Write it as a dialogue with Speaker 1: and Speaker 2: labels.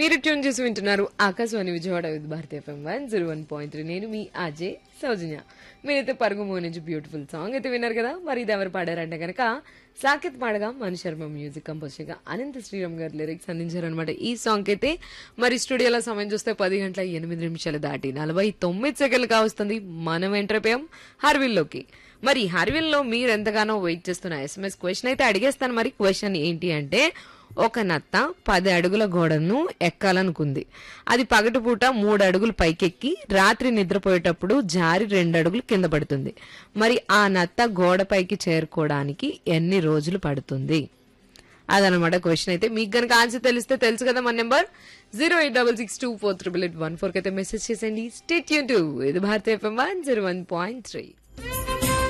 Speaker 1: మీరు ట్యూన్ చేసి వింటున్నారు Akashvani Vijayawada Vividh Bharati FM one zero one point three నేను మీ అజయ్ సౌజన్య మీరైతే పరుగు మో నుంచి బ్యూటిఫుల్ సాంగ్ అయితే విన్నారు కదా మరి ఇది ఎవరు పాడారంటే కనుక సాకేత్ పాడగా మణి శర్మ మ్యూజిక్ కంపోజ్ గా అనంత శ్రీరామ్ గారు లిరిక్స్ అందించారనమాట ఈ సాంగ్ అయితే మరి స్టూడియోలో సమయం చూస్తే పది గంటల ఎనిమిది నిమిషాలు దాటి నలభై తొమ్మిది సెకండ్లు కావస్తుంది మనం ఎంటర్ అయిపోయాం హర్విల్లోకి మరి హర్విల్లో మీరు ఎంతగానో వెయిట్ చేస్తున్న ఎస్ఎంఎస్ క్వశ్చన్ అయితే అడిగేస్తాను మరి క్వశ్చన్ ఏంటి అంటే ఒక నత్త పది అడుగుల గోడను ఎక్కాలనుకుంది అది పగటిపూట మూడు అడుగులు పైకెక్కి రాత్రి నిద్రపోయేటప్పుడు జారి రెండు అడుగులు కింద పడుతుంది మరి ఆ నత్త గోడ పైకి చేరుకోవడానికి ఎన్ని రోజులు పడుతుంది అదనమాట క్వశ్చన్ అయితే మీకు గనక ఆన్సర్ తెలిస్తే తెలుసు కదా మన number zero eight double six two four triple eight one four అయితే మెసేజ్ చేసేయండి స్టేట్ యూన్ టూ ఇది భారతీయ FM one zero one point three